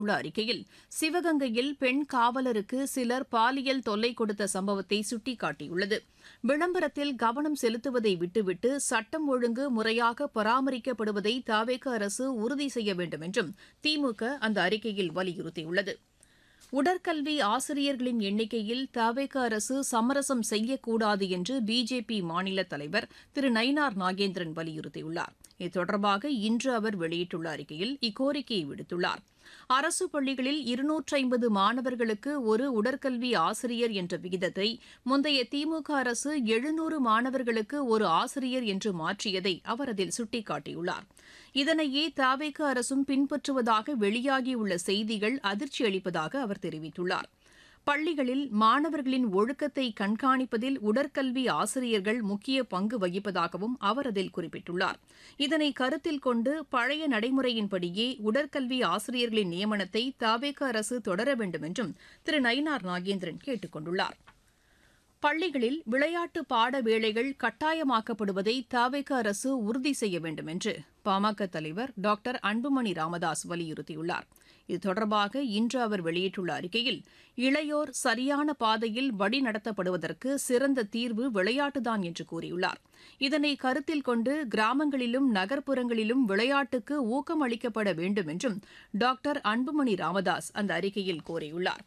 உள்ள அறிக்கையில் சிவகங்கையில் பெண் காவலருக்கு சிலர் பாலியல் தொல்லை கொடுத்த சம்பவத்தை சுட்டிக்காட்டியுள்ளது விளம்பரத்தில் கவனம் செலுத்துவதை விட்டுவிட்டு சட்டம் ஒழுங்கு முறையாக பராமரிக்கப்படுவதை தாவேக அரசு உறுதி செய்ய வேண்டும் என்றும் திமுக அந்த அறிக்கையில் வலியுறுத்தியுள்ளது உடற்கல்வி ஆசிரியர்களின் எண்ணிக்கையில் தவேக அரசு சமரசம் செய்யக்கூடாது என்று பிஜேபி மாநில தலைவர் திரு நயினார் நாகேந்திரன் வலியுறுத்தியுள்ளார் இது தொடர்பாக இன்று அவர் வெளியிட்டுள்ள அறிக்கையில் இக்கோரிக்கையை விடுத்துள்ளார் அரசு பள்ளிகளில் இருநூற்றி ஐம்பது மாணவர்களுக்கு ஒரு உடற்கல்வி ஆசிரியர் என்ற விகிதத்தை முந்தைய திமுக அரசு எழுநூறு மாணவர்களுக்கு ஒரு ஆசிரியர் என்று மாற்றியதை அவர் அதில் சுட்டிக்காட்டியுள்ளார் இதனையே தாவேக அரசும் பின்பற்றுவதாக வெளியாகியுள்ள செய்திகள் அதிர்ச்சி அளிப்பதாக அவர் தெரிவித்துள்ளார் பள்ளிகளில் மாணவர்களின் ஒழுக்கத்தை கண்காணிப்பதில் உடற்கல்வி ஆசிரியர்கள் முக்கிய பங்கு வகிப்பதாகவும் அவர் அதில் குறிப்பிட்டுள்ளார் இதனை கருத்தில் கொண்டு பழைய நடைமுறையின்படியே உடற்கல்வி ஆசிரியர்களின் நியமனத்தை தாவேக அரசு தொடர வேண்டும் என்றும் திரு நயினார் நாகேந்திரன் கேட்டுக் கொண்டுள்ளார் பள்ளிகளில் விளையாட்டு பாட வேளைகள் கட்டாயமாக்கப்படுவதை தாவேக அரசு உறுதி செய்ய வேண்டும் என்று பாமக தலைவர் டாக்டர் அன்புமணி ராமதாஸ் வலியுறுத்தியுள்ளார் இது தொடர்பாக இன்று அவர் வெளியிட்டுள்ள அறிக்கையில் இளையோர் சரியான பாதையில் வழிநடத்தப்படுவதற்கு சிறந்த தீர்வு விளையாட்டுதான் என்று கூறியுள்ளார் இதனை கருத்தில் கொண்டு கிராமங்களிலும் நகர்ப்புறங்களிலும் விளையாட்டுக்கு ஊக்கம் அளிக்கப்பட வேண்டும் என்றும் டாக்டர் அன்புமணி ராமதாஸ் அந்த அறிக்கையில் கோரியுள்ளார்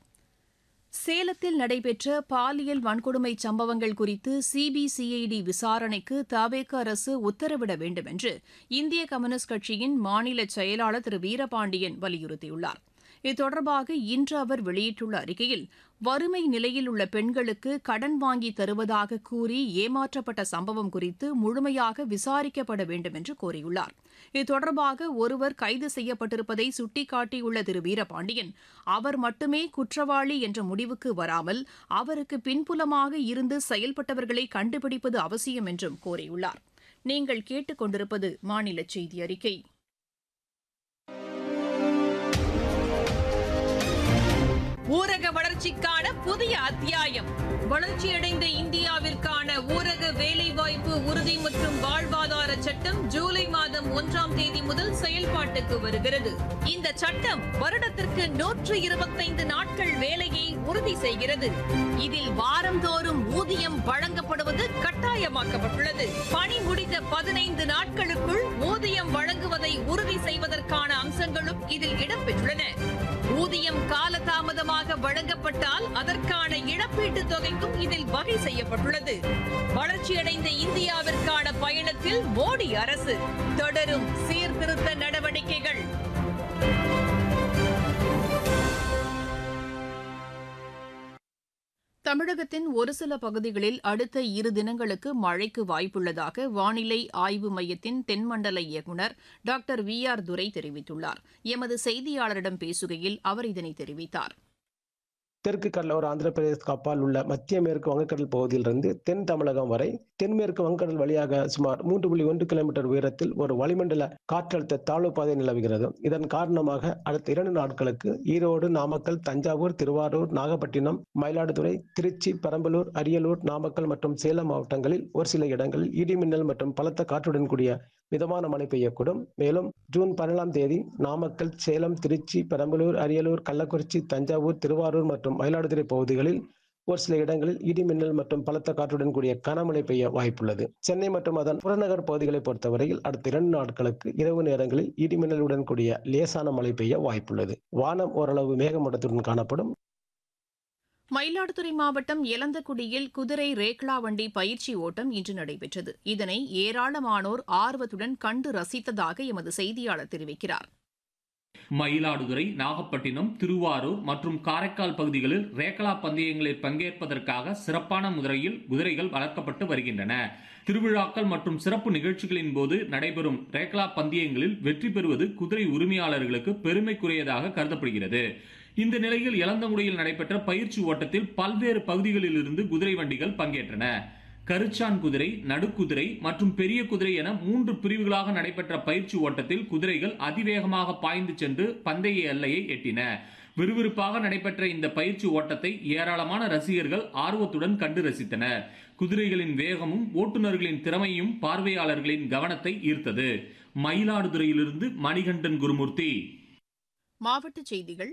சேலத்தில் நடைபெற்ற பாலியல் வன்கொடுமை சம்பவங்கள் குறித்து சிபிசிஐடி விசாரணைக்கு தவேக அரசு உத்தரவிட வேண்டும் என்று இந்திய கம்யூனிஸ்ட் கட்சியின் மாநில செயலாளர் திரு வீரபாண்டியன் வலியுறுத்தியுள்ளார் இது தொடர்பாக இன்று அவர் வெளியிட்டுள்ள அறிக்கையில் வறுமை நிலையில் உள்ள பெண்களுக்கு கடன் வாங்கி தருவதாக கூறி ஏமாற்றப்பட்ட சம்பவம் குறித்து முழுமையாக விசாரிக்கப்பட வேண்டும் என்று கோரியுள்ளார் இது தொடர்பாக ஒருவர் கைது செய்யப்பட்டிருப்பதை சுட்டிக்காட்டியுள்ள திரு வீரபாண்டியன் அவர் மட்டுமே குற்றவாளி என்ற முடிவுக்கு வராமல் அவருக்கு பின்புலமாக இருந்து செயல்பட்டவர்களை கண்டுபிடிப்பது அவசியம் என்றும் கோரியுள்ளார் நீங்கள் கேட்டுக்கொண்டிருப்பது மாநில செய்தி அறிக்கை ஊரக வளர்ச்சிக்கான புதிய அத்தியாயம் வளர்ச்சியடைந்த இந்தியாவிற்கான ஊரக வேலைவாய்ப்பு உறுதி மற்றும் வாழ்வாதார சட்டம் ஜூலை மாதம் ஒன்றாம் தேதி முதல் செயல்பாட்டுக்கு வருகிறது இந்த சட்டம் வருடத்திற்கு நூற்று இருபத்தைந்து நாட்கள் வேலையை உறுதி செய்கிறது இதில் வாரந்தோறும் ஊதியம் வழங்கப்படுவது கட்டாயமாக்கப்பட்டுள்ளது பணி முடிந்த பதினைந்து நாட்களுக்குள் ஊதியம் வழங்குவதை உறுதி செய்வதற்கான அம்சங்களும் இதில் இடம்பெற்றுள்ளன ஊதியம் காலதாமதமாக வழங்கப்பட்டால் அதற்கான இழப்பீட்டுத் தொகைக்கும் இதில் வகை செய்யப்பட்டுள்ளது வளர்ச்சியடைந்த இந்தியாவிற்கான பயணத்தில் மோடி அரசு தொடரும் சீர்திருத்த நடவடிக்கைகள் தமிழகத்தின் ஒரு சில பகுதிகளில் அடுத்த இரு தினங்களுக்கு மழைக்கு வாய்ப்புள்ளதாக வானிலை ஆய்வு மையத்தின் தென்மண்டல இயக்குநர் டாக்டர் வி ஆர் துரை தெரிவித்துள்ளார் எமது செய்தியாளரிடம் பேசுகையில் அவர் இதனை தெரிவித்தார் தெற்கு கடலோர ஆந்திர பிரதேசத்துக்கு அப்பால் உள்ள மத்திய மேற்கு வங்கக்கடல் பகுதியிலிருந்து தென் தமிழகம் வரை தென்மேற்கு வங்கக்கடல் வழியாக சுமார் மூன்று புள்ளி ஒன்று கிலோமீட்டர் உயரத்தில் ஒரு வளிமண்டல காற்றழுத்த தாழ்வு பாதை நிலவுகிறது இதன் காரணமாக அடுத்த இரண்டு நாட்களுக்கு ஈரோடு நாமக்கல் தஞ்சாவூர் திருவாரூர் நாகப்பட்டினம் மயிலாடுதுறை திருச்சி பெரம்பலூர் அரியலூர் நாமக்கல் மற்றும் சேலம் மாவட்டங்களில் ஒரு சில இடங்களில் இடி மின்னல் மற்றும் பலத்த காற்றுடன் கூடிய மிதமான மழை பெய்யக்கூடும் மேலும் ஜூன் பதினேழாம் தேதி நாமக்கல் சேலம் திருச்சி பெரம்பலூர் அரியலூர் கள்ளக்குறிச்சி தஞ்சாவூர் திருவாரூர் மற்றும் மயிலாடுதுறை பகுதிகளில் ஒரு சில இடங்களில் இடி மின்னல் மற்றும் பலத்த காற்றுடன் கூடிய கனமழை பெய்ய வாய்ப்புள்ளது சென்னை மற்றும் அதன் புறநகர் பகுதிகளை பொறுத்தவரையில் அடுத்த இரண்டு நாட்களுக்கு இரவு நேரங்களில் இடி மின்னலுடன் கூடிய லேசான மழை பெய்ய வாய்ப்புள்ளது வானம் ஓரளவு மேகமூட்டத்துடன் காணப்படும் மயிலாடுதுறை மாவட்டம் எலந்தக்குடியில் குதிரை ரேக்லா வண்டி பயிற்சி ஓட்டம் இன்று நடைபெற்றது இதனை ஏராளமானோர் ஆர்வத்துடன் கண்டு ரசித்ததாக எமது செய்தியாளர் தெரிவிக்கிறார் மயிலாடுதுறை நாகப்பட்டினம் திருவாரூர் மற்றும் காரைக்கால் பகுதிகளில் ரேகலா பந்தயங்களில் பங்கேற்பதற்காக சிறப்பான முறையில் குதிரைகள் வளர்க்கப்பட்டு வருகின்றன திருவிழாக்கள் மற்றும் சிறப்பு நிகழ்ச்சிகளின் போது நடைபெறும் ரேகலா பந்தயங்களில் வெற்றி பெறுவது குதிரை உரிமையாளர்களுக்கு பெருமைக்குரியதாக கருதப்படுகிறது இந்த நிலையில் இளந்தங்குடியில் நடைபெற்ற பயிற்சி ஓட்டத்தில் பல்வேறு பகுதிகளில் இருந்து குதிரை வண்டிகள் பங்கேற்றன கருச்சான் குதிரை நடுக்குதிரை மற்றும் பெரிய குதிரை என மூன்று பிரிவுகளாக நடைபெற்ற பயிற்சி ஓட்டத்தில் குதிரைகள் அதிவேகமாக பாய்ந்து சென்று பந்தய எல்லையை எட்டின விறுவிறுப்பாக நடைபெற்ற இந்த பயிற்சி ஓட்டத்தை ஏராளமான ரசிகர்கள் ஆர்வத்துடன் கண்டு ரசித்தனர் குதிரைகளின் வேகமும் ஓட்டுநர்களின் திறமையும் பார்வையாளர்களின் கவனத்தை ஈர்த்தது மயிலாடுதுறையிலிருந்து மணிகண்டன் குருமூர்த்தி மாவட்டச் செய்திகள்